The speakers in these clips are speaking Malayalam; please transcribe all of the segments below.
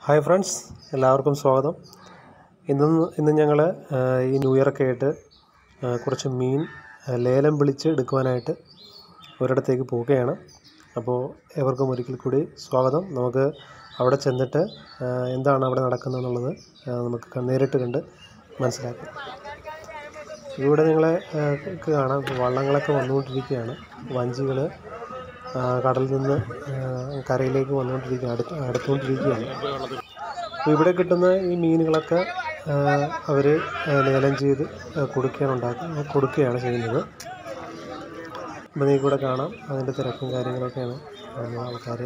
ഹായ് ഫ്രണ്ട്സ് എല്ലാവർക്കും സ്വാഗതം ഇന്ന് ഇന്ന് ഞങ്ങൾ ഈ ന്യൂ ഇയറൊക്കെ ആയിട്ട് ആ, കുറച്ച് മീൻ ആ, ലേലം വിളിച്ച് എടുക്കുവാനായിട്ട് ഒരിടത്തേക്ക് പോവുകയാണ് അപ്പോൾ എവർക്കും ഒരിക്കൽ കൂടി സ്വാഗതം നമുക്ക് അവിടെ ചെന്നിട്ട് ആ, എന്താണ് അവിടെ നടക്കുന്നതെന്നുള്ളത് ആ, നമുക്ക് ക- നേരിട്ട് കണ്ട് മനസ്സിലാക്കാം ഇവിടെ നിങ്ങളെ ആ, ക്ക് കാണാം വള്ളങ്ങളൊക്കെ വന്നുകൊണ്ടിരിക്കുകയാണ് വഞ്ചികൾ കടലിൽ നിന്ന് ആ, കരയിലേക്ക് വന്നുകൊണ്ടിരിക്കുക അടുത്ത് അടുത്തുകൊണ്ടിരിക്കുകയാണ് അപ്പോൾ ഇവിടെ കിട്ടുന്ന ഈ മീനുകളൊക്കെ അവർ ലേലം ചെയ്ത് ആ, കൊടുക്കുകയാണ് ഉണ്ടാക്കുക കൊടുക്കുകയാണ് ചെയ്യുന്നത് അപ്പോൾ നിങ്ങൾക്ക് ഇവിടെ കാണാം അതിൻ്റെ തിരക്കും കാര്യങ്ങളൊക്കെയാണ് ആൾക്കാർ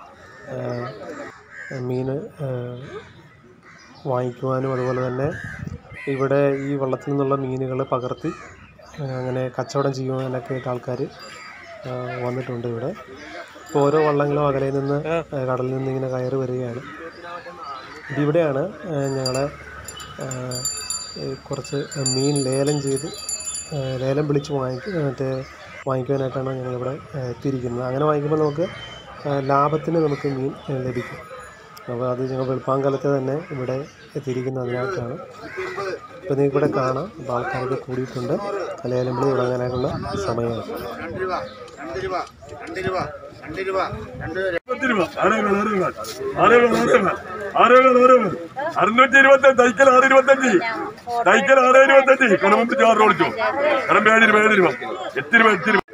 മീൻ വാങ്ങിക്കുവാനും അതുപോലെ തന്നെ ഇവിടെ ഈ വള്ളത്തിൽ നിന്നുള്ള മീനുകൾ പകർത്തി ആ, അങ്ങനെ കച്ചവടം ചെയ്യുവാനൊക്കെ ആയിട്ട് ആൾക്കാർ വന്നിട്ടുണ്ട് ഇവിടെ ഇപ്പോൾ ഓരോ വള്ളങ്ങളും അകലെ നിന്ന് ആ, കടലിൽ നിന്ന് ഇങ്ങനെ കയറി വരികയാണ് ഇതിവിടെയാണ് ഞങ്ങളെ കുറച്ച് മീൻ ലേലം ചെയ്ത് ആ, ലേലം വിളിച്ച് വാങ്ങിക്ക മറ്റേ വാങ്ങിക്കുവാനായിട്ടാണ് ഞങ്ങളിവിടെ ആ, എത്തിയിരിക്കുന്നത് അങ്ങനെ വാങ്ങിക്കുമ്പോൾ നമുക്ക് ആ, ലാഭത്തിന് നമുക്ക് മീൻ ആ, ലഭിക്കും അപ്പോൾ അത് ഞങ്ങൾ വെളുപ്പാങ്കാലത്ത് തന്നെ ഇവിടെ എത്തിയിരിക്കുന്നത് അതിനായിട്ടാണ് ഇപ്പോൾ നിങ്ങൾക്ക് ഇവിടെ കാണാം അപ്പോൾ ആൾക്കാരൊക്കെ കൂടിയിട്ടുണ്ട് ലേലം വിളി തുടങ്ങാനായിട്ടുള്ള സമയമാണ് രണ്ട് രൂപ രണ്ട് രൂപ രണ്ട് രൂപ രണ്ട് രൂപ രണ്ട് പത്ത് രൂപ ആറേകൾ ആറേകൾ ആറേകൾ ആറേകൾ ആറേകൾ ആറേകൾ അറുന്നൂറ്റി ഇരുപത്തഞ്ച് തൈക്കൽ ആറ് ഇരുപത്തഞ്ച് തൈക്കൽ ആറ് ഇരുപത്തഞ്ച് കണമുമ്പ് ആറ് ഓടിച്ചു കണമ്പ് ഏഴ് രൂപ ഏഴ് രൂപ എട്ട് രൂപ എട്ട് രൂപ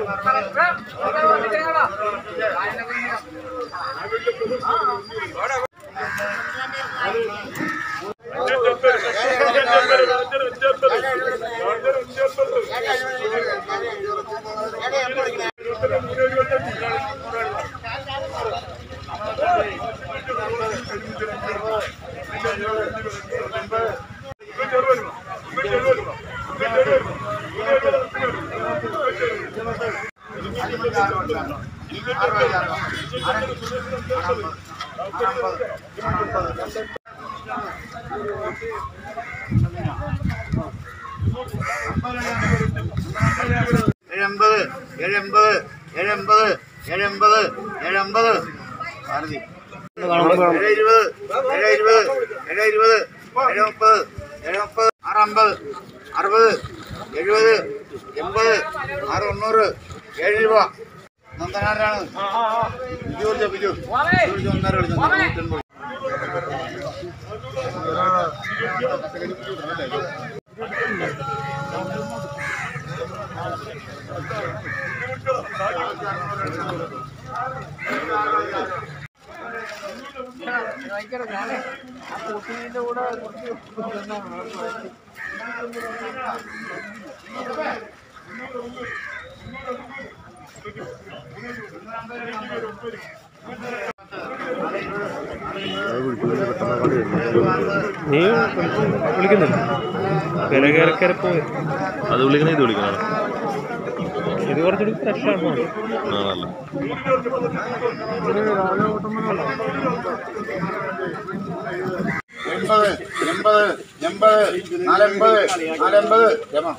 എഴുപത് എഴുപത് എഴുപത് എഴുപത് എഴുപത് ഭാരതി എഴുപത് എഴുപത് എഴുപത് എഴുപത് എഴുപത് ആറമ്പത് അറുപത് എഴുപത് എൺപത് ആറ് തൊണ്ണൂറ് ഏഴ് രൂപ നന്ദനാരാണ് ബിജു വിളിച്ചോ ബിജു ബിജു വിളിച്ചോ ഒന്നര വിളിച്ചോ നൂറ്റൻപത് നീ വിളിക്കുന്നില്ല വില കയറി കയറി പോയി അത് വിളിക്കണേ ഇത് വിളിക്കണം ഇത് കുറച്ചുകൂടി ഫ്രഷാണ് ആണല്ലോ എൺപത് എൺപത് എൺപത് നാലെൺപത് നാലെൺപത് ജമ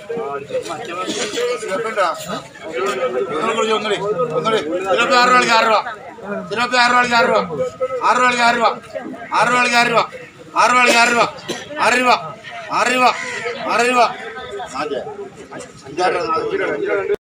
ഒന്നുകൂടി ഒന്നുകൂടി ഇരുപത്തി ആറ് രൂപയ്ക്ക് ആറ് രൂപ ഇരുപത്തി ആറ് രൂപയ്ക്ക് ആറ് രൂപ ആറ് രൂപയ്ക്ക് ആറ് രൂപ ആറ് രൂപയ്ക്ക് ആറ് രൂപ ആറ് രൂപയ്ക്ക് ആറ് രൂപ ആറ് രൂപ ആറ് രൂപ ആറ് രൂപ ആറ് രൂപ അഞ്ചാറ്